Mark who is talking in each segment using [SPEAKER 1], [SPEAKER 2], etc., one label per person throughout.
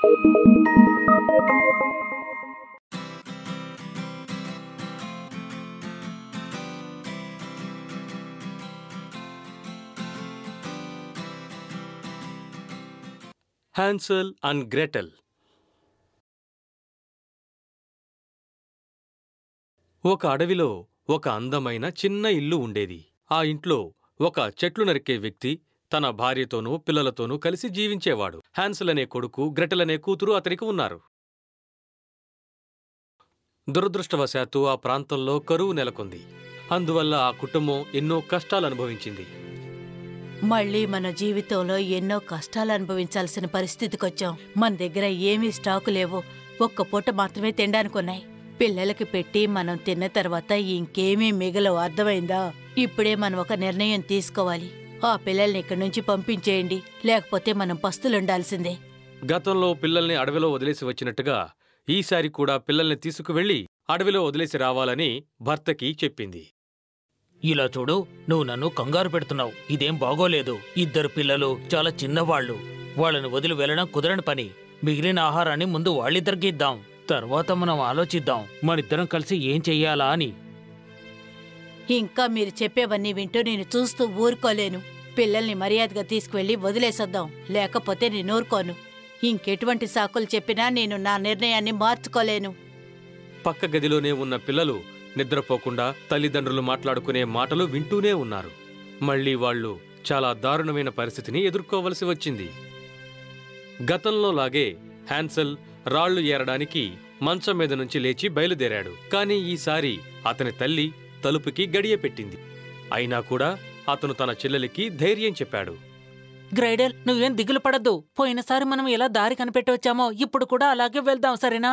[SPEAKER 1] హ్యాన్సల్ and గ్రెటల్ ఒక అడవిలో ఒక అందమైన చిన్న ఇల్లు ఉండేది ఆ ఇంట్లో ఒక చెట్లు నరికే వ్యక్తి తన భార్యతోనూ పిల్లలతోనూ కలిసి జీవించేవాడు హ్యాన్సల్ అనే కొడుకు గ్రెటల్ అనే కూతురు అతనికి ఉన్నారు దురదృష్టవశాత్తు ఆ ప్రాంతంలో కరువు నెలకొంది అందువల్ల ఆ కుటుంబం ఎన్నో కష్టాలు అనుభవించింది
[SPEAKER 2] మళ్ళీ మన జీవితంలో ఎన్నో కష్టాలు అనుభవించాల్సిన పరిస్థితికొచ్చాం మన దగ్గర ఏమీ స్టాకు లేవు ఒక్క పూట మాత్రమే తినడానికున్నాయి పిల్లలకి పెట్టి మనం తిన్న తర్వాత ఇంకేమీ మిగలవు అర్థమైందా ఇప్పుడే మనం ఒక నిర్ణయం తీసుకోవాలి ఆ పిల్లల్ని ఇక్కడి నుంచి పంపించేయండి లేకపోతే మనం పస్తులుండాల్సిందే
[SPEAKER 1] గతంలో పిల్లల్ని అడవిలో వదిలేసి వచ్చినట్టుగా ఈసారి కూడా పిల్లల్ని తీసుకువెళ్లి అడవిలో వదిలేసి రావాలని భర్తకి చెప్పింది
[SPEAKER 3] ఇలా చూడు నువ్వు నన్ను కంగారు పెడుతున్నావు ఇదేం బాగోలేదు ఇద్దరు పిల్లలు చాలా చిన్నవాళ్ళు వాళ్ళని వదిలి వెళ్ళడం కుదరని పని మిగిలిన ఆహారాన్ని ముందు వాళ్ళిద్దరికి ఇద్దాం తర్వాత మనం ఆలోచిద్దాం మనిద్దరం కలిసి ఏం చెయ్యాలా అని
[SPEAKER 2] ఇంకా మీరు చెప్పేవన్నీ వింటూ నేను చూస్తూ ఊరుకోలేను పిల్లల్ని మర్యాదగా తీసుకువెళ్లి వదిలేసొద్దాం లేకపోతే నేను ఊరుకోను ఇంకెటువంటి సాకులు చెప్పినా నేను నా నిర్ణయాన్ని మార్చుకోలేను
[SPEAKER 1] పక్క గదిలోనే ఉన్న పిల్లలు నిద్రపోకుండా తల్లిదండ్రులు మాట్లాడుకునే మాటలు వింటూనే ఉన్నారు మళ్ళీ వాళ్ళు చాలా దారుణమైన పరిస్థితిని ఎదుర్కోవలసి వచ్చింది గతంలో లాగే హ్యాన్సల్ రాళ్లు ఏరడానికి మంచం మీద నుంచి లేచి బయలుదేరాడు కానీ ఈసారి అతని తల్లి తలుపుకి గడియ పెట్టింది అయినా కూడా అతను తన చెల్లెలికి ధైర్యం చెప్పాడు
[SPEAKER 3] గ్రైడల్ నువ్వేం దిగులు పడద్దు పోయినసారి మనం ఎలా దారి కనిపెట్టి వచ్చామో ఇప్పుడు కూడా అలాగే వెళ్దాం సరేనా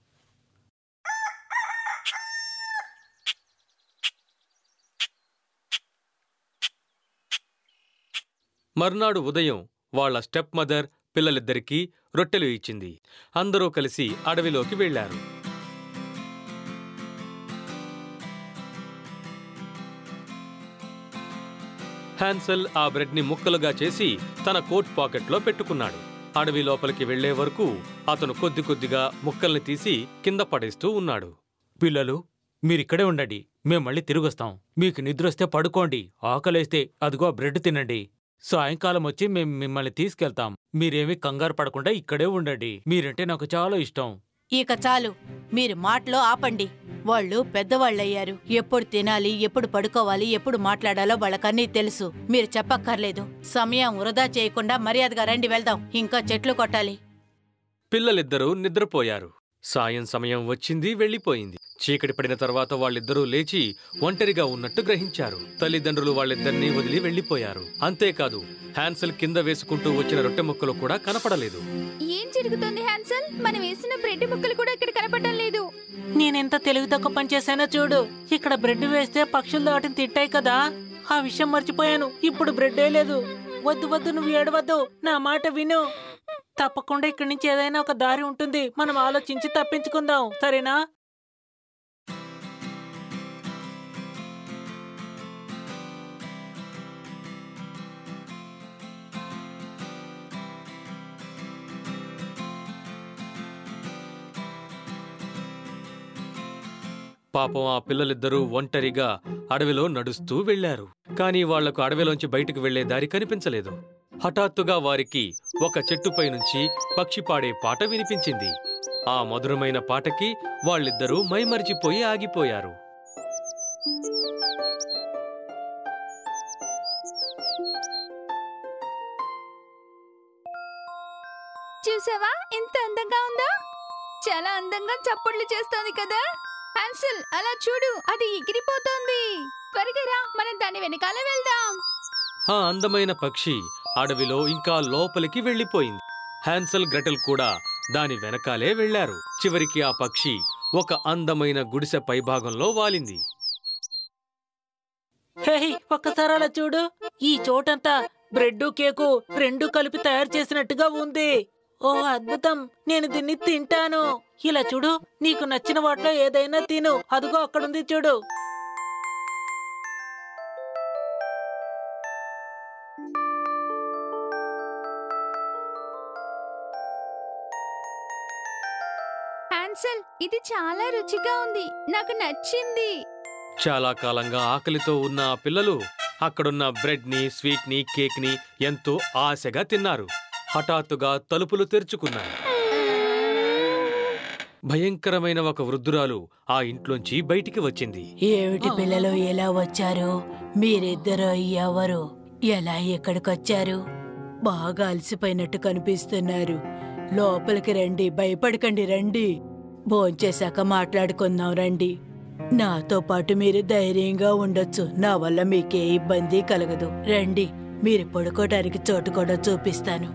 [SPEAKER 1] మర్నాడు ఉదయం వాళ్ళ స్టెప్ మదర్ పిల్లలిద్దరికీ రొట్టెలు ఇచ్చింది అందరూ కలిసి అడవిలోకి వెళ్లారు హ్యాన్సెల్ ఆ బ్రెడ్ని ముక్కలుగా చేసి తన కోట్ పాకెట్లో పెట్టుకున్నాడు అడవి లోపలికి వెళ్లే వరకు అతను కొద్ది కొద్దిగా ముక్కల్ని తీసి కింద పడేస్తూ ఉన్నాడు
[SPEAKER 3] పిల్లలు మీరిక్కడే ఉండండి మేం మళ్ళీ తిరిగొస్తాం మీకు నిద్రొస్తే పడుకోండి ఆకలేస్తే అదిగో ఆ బ్రెడ్ తినండి సాయంకాలం వచ్చి మేం మిమ్మల్ని తీసుకెళ్తాం మీరేమీ కంగారు పడకుండా ఇక్కడే ఉండండి మీరంటే నాకు చాలా ఇష్టం
[SPEAKER 2] ఇక చాలు మీరు మాటలో ఆపండి వాళ్ళు పెద్దవాళ్ళయ్యారు ఎప్పుడు తినాలి ఎప్పుడు పడుకోవాలి ఎప్పుడు మాట్లాడాలో వాళ్ళకన్నీ తెలుసు మీరు చెప్పక్కర్లేదు సమయం వృధా చేయకుండా మర్యాదగా రండి వెళ్దాం ఇంకా చెట్లు కొట్టాలి
[SPEAKER 1] పిల్లలిద్దరూ నిద్రపోయారు సాయం సమయం వచ్చింది వెళ్ళిపోయింది చీకటి పడిన తర్వాత వాళ్ళిద్దరూ లేచి ఒంటరిగా ఉన్నట్టు గ్రహించారు తల్లిదండ్రులు వాళ్ళిద్దరినీ వదిలి వెళ్ళిపోయారు అంతేకాదు హ్యాన్సెల్ కింద వేసుకుంటూ వచ్చిన రొట్టె ముక్కలు కూడా కనపడలేదు
[SPEAKER 4] ఏం జరుగుతోంది హ్యాన్సల్ మనం వేసిన బ్రెడ్ ముక్కలు కూడా ఇక్కడ కనపడడం లేదు
[SPEAKER 3] నేనెంత తెలివి తక్కువ పని చేశానో చూడు ఇక్కడ బ్రెడ్ వేస్తే పక్షులు వాటిని తింటాయి కదా ఆ విషయం మర్చిపోయాను ఇప్పుడు బ్రెడ్డే లేదు వద్దు వద్దు నువ్వు ఏడవద్దు నా మాట విను తప్పకుండా ఇక్కడి నుంచి ఏదైనా ఒక దారి ఉంటుంది మనం ఆలోచించి తప్పించుకుందాం సరేనా
[SPEAKER 1] పాపం ఆ పిల్లలిద్దరూ ఒంటరిగా అడవిలో నడుస్తూ వెళ్లారు కానీ వాళ్లకు అడవిలోంచి బయటకు వెళ్లే దారి కనిపించలేదు హఠాత్తుగా వారికి ఒక చెట్టుపై నుంచి పక్షి పాడే పాట వినిపించింది ఆ మధురమైన పాటకి వాళ్ళిద్దరూ మైమరిచిపోయి ఆగిపోయారు
[SPEAKER 4] చూసావా ఎంత అందంగా ఉందో చాలా అందంగా చప్పట్లు చేస్తోంది కదా హ్యాన్సల్ అలా చూడు అది ఎగిరిపోతోంది త్వరగా రా మనం దాని వెనకాల వెళ్దాం
[SPEAKER 1] ఆ అందమైన పక్షి అడవిలో ఇంకా లోపలికి వెళ్లిపోయింది హ్యాన్సల్ గ్రెటల్ కూడా దాని వెనకాలే వెళ్లారు చివరికి ఆ పక్షి ఒక అందమైన గుడిసె పైభాగంలో వాలింది
[SPEAKER 3] హే ఒక్కసారి అలా చూడు ఈ చోటంతా బ్రెడ్ కేకు రెండు కలిపి తయారు చేసినట్టుగా ఉంది ఓ అద్భుతం నేను దీన్ని తింటాను ఇలా చూడు నీకు నచ్చిన వాటిలో ఏదైనా తిను అదిగో అక్కడుంది చూడు
[SPEAKER 4] హ్యాన్సల్ ఇది చాలా రుచిగా ఉంది నాకు నచ్చింది
[SPEAKER 1] చాలా కాలంగా ఆకలితో ఉన్న ఆ పిల్లలు అక్కడున్న బ్రెడ్ ని స్వీట్ ని కేక్ ని ఎంతో ఆశగా తిన్నారు హఠాత్తుగా తలుపులు తెరుచుకున్నాయి భయంకరమైన ఒక వృద్ధురాలు ఆ ఇంట్లోంచి బయటికి వచ్చింది
[SPEAKER 2] ఏమిటి పిల్లలు ఎలా వచ్చారు మీరిద్దరు ఎవరు ఎలా ఎక్కడికొచ్చారు బాగా అలసిపోయినట్టు కనిపిస్తున్నారు లోపలికి రండి భయపడకండి రండి భోంచేశాక మాట్లాడుకుందాం రండి నాతో పాటు మీరు ధైర్యంగా ఉండొచ్చు నా వల్ల మీకే ఇబ్బంది కలగదు రండి మీరు పడుకోవడానికి చోటు కూడా చూపిస్తాను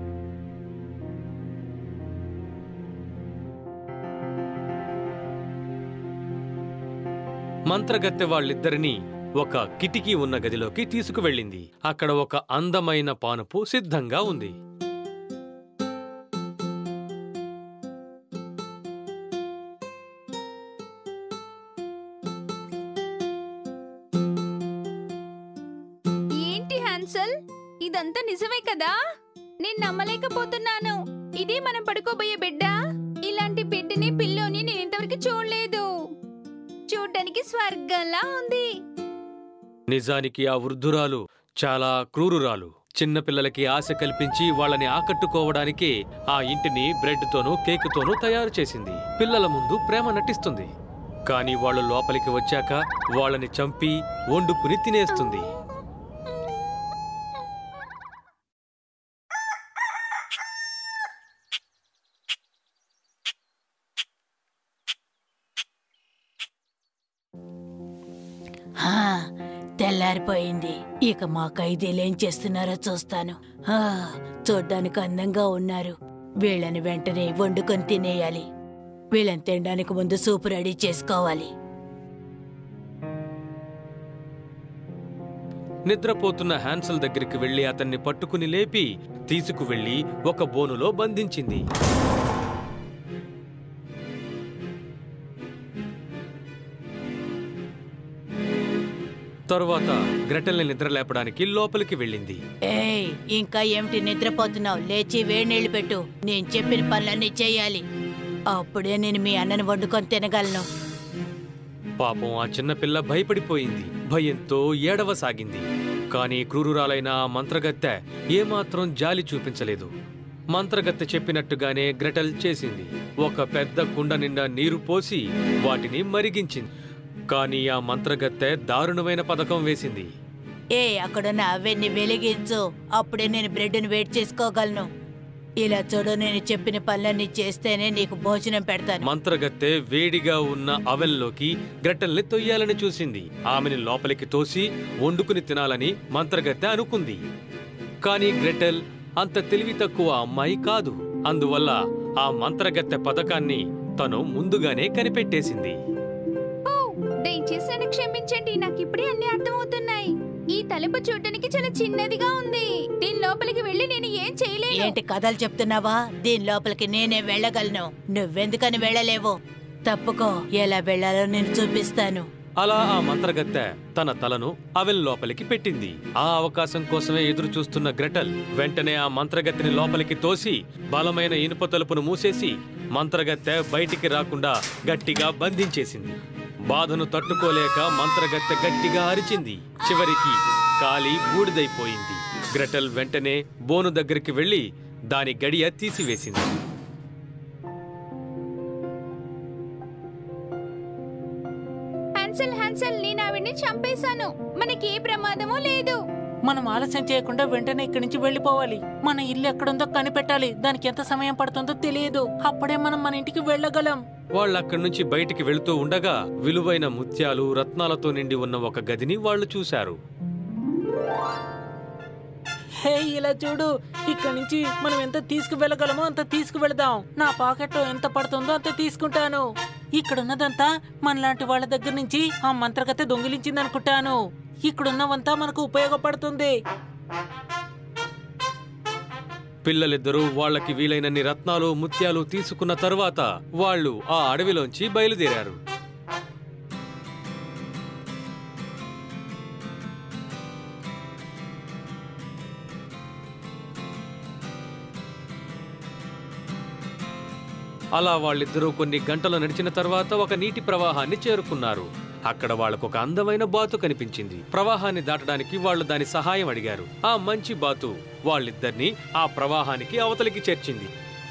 [SPEAKER 1] మంత్రగత్తె వాళ్ళిద్దరినీ ఒక కిటికీ ఉన్న గదిలోకి తీసుకువెళ్ళింది అక్కడ ఒక అందమైన పానుపు సిద్ధంగా ఉంది
[SPEAKER 4] ఏంటి హ్యాన్సల్ ఇదంతా నిజమే కదా నేను నమ్మలేకపోతున్నాను ఇది మనం పడుకోబోయే బిడ్డ ఇలాంటి బిడ్డని పిల్లోని నేను ఇంతవరకు చూడలేదు చూడ్డానికి స్వర్గంలా ఉంది
[SPEAKER 1] నిజానికి ఆ వృద్ధురాలు చాలా క్రూరురాలు చిన్నపిల్లలకి ఆశ కల్పించి వాళ్ళని ఆకట్టుకోవడానికి ఆ ఇంటిని బ్రెడ్తోనూ కేకుతోనూ తయారు చేసింది పిల్లల ముందు ప్రేమ నటిస్తుంది కానీ వాళ్ళు లోపలికి వచ్చాక వాళ్ళని చంపి వండుకుని తినేస్తుంది
[SPEAKER 2] హా, తెల్లారిపోయింది ఇక మా ఖైదీలేం చేస్తున్నారో చూస్తాను హా, చూడ్డానికి అందంగా ఉన్నారు వీళ్ళని వెంటనే వండుకొని తినేయాలి వీళ్ళని తినడానికి ముందు సూపు రెడీ చేసుకోవాలి
[SPEAKER 1] నిద్రపోతున్న హ్యాన్సల్ దగ్గరికి వెళ్లి అతన్ని పట్టుకుని లేపి తీసుకువెళ్లి ఒక బోనులో బంధించింది తరువాత గ్రెటల్ని నిద్రలేపడానికి లోపలికి వెళ్ళింది
[SPEAKER 2] ఏయ్ ఇంకా ఏమిటి నిద్రపోతున్నావు లేచి వేడి నీళ్లు పెట్టు నేను చెప్పిన పనులన్నీ చేయాలి అప్పుడే నేను మీ అన్నని వండుకొని తినగలను
[SPEAKER 1] పాపం ఆ చిన్నపిల్ల భయపడిపోయింది భయంతో ఏడవసాగింది కానీ క్రూరురాలైన ఆ మంత్రగత్తె ఏమాత్రం జాలి చూపించలేదు మంత్రగత్తె చెప్పినట్టుగానే గ్రెటల్ చేసింది ఒక పెద్ద కుండ నిండా నీరు పోసి వాటిని మరిగించింది కానీ ఆ మంత్రగత్తె దారుణమైన పథకం వేసింది
[SPEAKER 2] ఏ అక్కడున్న అవన్నీ వెలిగించు అప్పుడే నేను బ్రెడ్ని వేడి చేసుకోగలను ఇలా చూడు నేను చెప్పిన పనులన్నీ చేస్తేనే నీకు భోజనం పెడతాను
[SPEAKER 1] మంత్రగత్తె వేడిగా ఉన్న అవెల్లోకి గ్రెటల్ని తొయ్యాలని చూసింది ఆమెని లోపలికి తోసి వండుకుని తినాలని మంత్రగత్తె అనుకుంది కానీ గ్రెటెల్ అంత తెలివి తక్కువ అమ్మాయి కాదు అందువల్ల ఆ మంత్రగత్తె పథకాన్ని తను ముందుగానే కనిపెట్టేసింది
[SPEAKER 4] ఓ దయచేసి నన్ను క్షమించండి నాకు ఇప్పుడే అన్ని అర్థమవుతున్నాయి ఈ తలుపు చూడడానికి చాలా చిన్నదిగా ఉంది దీని లోపలికి వెళ్ళి నేను ఏం చేయలేను
[SPEAKER 2] ఏంటి కథలు చెప్తున్నావా దీని లోపలికి నేనే వెళ్ళగలను నువ్వెందుకని వెళ్ళలేవు తప్పుకో ఎలా వెళ్ళాలో నేను చూపిస్తాను
[SPEAKER 1] అలా ఆ మంత్రగత్తె తన తలను అవెల్ లోపలికి పెట్టింది ఆ అవకాశం కోసమే ఎదురు చూస్తున్న గ్రెటల్ వెంటనే ఆ మంత్రగత్తెని లోపలికి తోసి బలమైన ఇనుప తలుపును మూసేసి మంత్రగత్తె బయటికి రాకుండా గట్టిగా బంధించేసింది బాధను తట్టుకోలేక మంత్రగత్తె గట్టిగా అరిచింది చివరికి కాలి బూడిదైపోయింది గ్రెటల్ వెంటనే బోను దగ్గరికి వెళ్లి దాని గడియ తీసివేసింది
[SPEAKER 4] హ్యాన్సల్ హ్యాన్సల్ నేను ఆవిడ్ని చంపేశాను మనకి ఏ ప్రమాదమూ లేదు
[SPEAKER 3] మనం ఆలస్యం చేయకుండా వెంటనే ఇక్కడి నుంచి వెళ్ళిపోవాలి మన ఇల్లు ఎక్కడుందో కనిపెట్టాలి దానికి ఎంత సమయం పడుతుందో తెలియదు అప్పుడే మనం మన ఇంటికి వెళ్ళగలం
[SPEAKER 1] వాళ్ళు అక్కడి నుంచి బయటికి వెళుతూ ఉండగా విలువైన ముత్యాలు రత్నాలతో నిండి ఉన్న ఒక గదిని వాళ్ళు చూశారు
[SPEAKER 3] హే ఇలా చూడు ఇక్కడి నుంచి మనం ఎంత తీసుకువెళ్ళగలమో అంత తీసుకువెళదాం నా పాకెట్లో ఎంత పడుతుందో అంత తీసుకుంటాను ఇక్కడున్నదంతా మనలాంటి వాళ్ళ దగ్గర నుంచి ఆ మంత్రగత దొంగిలించింది అనుకుంటాను ఇక్కడున్నవంతా మనకు ఉపయోగపడుతుంది
[SPEAKER 1] పిల్లలిద్దరూ వాళ్ళకి వీలైనన్ని రత్నాలు ముత్యాలు తీసుకున్న తరువాత వాళ్ళు ఆ అడవిలోంచి బయలుదేరారు అలా వాళ్ళిద్దరూ కొన్ని గంటలు నడిచిన తర్వాత ఒక నీటి ప్రవాహాన్ని చేరుకున్నారు అక్కడ వాళ్ళకు ఒక అందమైన బాతు కనిపించింది ప్రవాహాన్ని దాటడానికి వాళ్ళు దాని సహాయం అడిగారు ఆ మంచి బాతు వాళ్ళిద్దరినీ ఆ ప్రవాహానికి అవతలికి చేర్చింది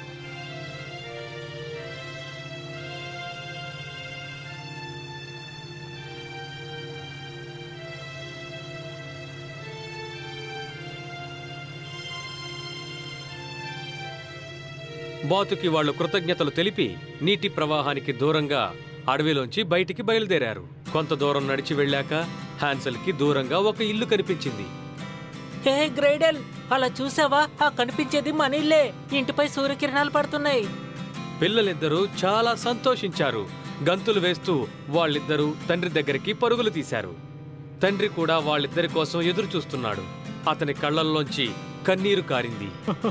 [SPEAKER 1] బాతుకి వాళ్ళు కృతజ్ఞతలు తెలిపి నీటి ప్రవాహానికి దూరంగా అడవిలోంచి బయటికి బయలుదేరారు కొంత దూరం నడిచి వెళ్ళాక హ్యాన్సల్కి దూరంగా ఒక ఇల్లు కనిపించింది
[SPEAKER 3] హే గ్రైడెల్ అలా చూసావా ఆ కనిపించేది మన ఇల్లే ఇంటిపై సూర్యకిరణాలు పడుతున్నాయి
[SPEAKER 1] పిల్లలిద్దరూ చాలా సంతోషించారు గంతులు వేస్తూ వాళ్ళిద్దరూ తండ్రి దగ్గరికి పరుగులు తీశారు తండ్రి కూడా వాళ్ళిద్దరి కోసం ఎదురు చూస్తున్నాడు అతని కళ్ళల్లోంచి కన్నీరు కారింది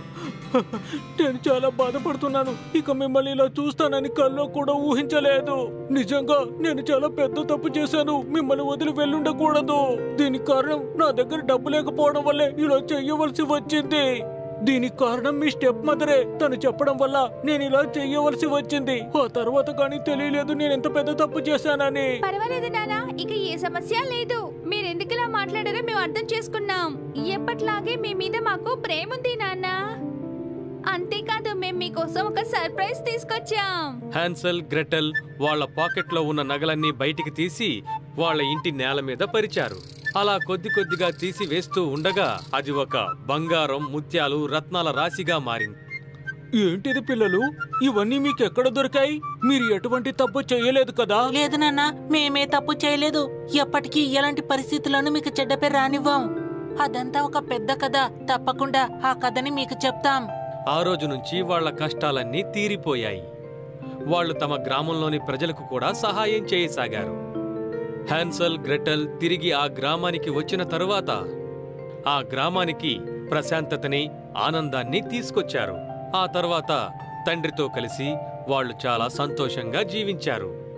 [SPEAKER 5] నేను చాలా బాధపడుతున్నాను ఇక మిమ్మల్ని ఇలా చూస్తానని కల్లో కూడా ఊహించలేదు నిజంగా నేను చాలా పెద్ద తప్పు చేశాను మిమ్మల్ని వదిలి వెళ్ళుండకూడదు దీనికి కారణం నా దగ్గర డబ్బు లేకపోవడం వల్లే ఇలా చెయ్యవలసి వచ్చింది దీనికి కారణం మీ స్టెప్ మదరే తను చెప్పడం వల్ల నేను ఇలా చెయ్యవలసి వచ్చింది ఆ తర్వాత కానీ తెలియలేదు నేను ఎంత పెద్ద తప్పు చేశానని
[SPEAKER 4] పర్వాలేదు నానా ఇక ఏ సమస్య లేదు మీరెందుకు ఇలా మాట్లాడారో మేము అర్థం చేసుకున్నాం ఎప్పట్లాగే మీ మీద మాకు ప్రేమ ఉంది నాన్న అంతేకాదు మేము మీకోసం ఒక సర్ప్రైజ్ తీసుకొచ్చాం
[SPEAKER 1] హ్యాన్సల్ గ్రెటల్ వాళ్ళ పాకెట్లో ఉన్న నగలన్నీ బయటికి తీసి వాళ్ళ ఇంటి నేల మీద పరిచారు అలా కొద్ది కొద్దిగా తీసి వేస్తూ ఉండగా అది ఒక బంగారం ముత్యాలు రత్నాల రాశిగా మారింది
[SPEAKER 5] ఏంటిది పిల్లలు ఇవన్నీ మీకు ఎక్కడ దొరికాయి మీరు ఎటువంటి తప్పు చేయలేదు కదా
[SPEAKER 3] లేదు నాన్న మేమే తప్పు చేయలేదు ఎప్పటికీ ఎలాంటి పరిస్థితులను మీకు చెడ్డ పేరు రానివ్వం అదంతా ఒక పెద్ద కథ తప్పకుండా ఆ కథని మీకు చెప్తాం
[SPEAKER 1] ఆ రోజు నుంచి వాళ్ళ కష్టాలన్నీ తీరిపోయాయి వాళ్ళు తమ గ్రామంలోని ప్రజలకు కూడా సహాయం చేయసాగారు హ్యాన్సల్ గ్రెటల్ తిరిగి ఆ గ్రామానికి వచ్చిన తరువాత ఆ గ్రామానికి ప్రశాంతతని ఆనందాన్ని తీసుకొచ్చారు ఆ తర్వాత తండ్రితో కలిసి వాళ్ళు చాలా సంతోషంగా జీవించారు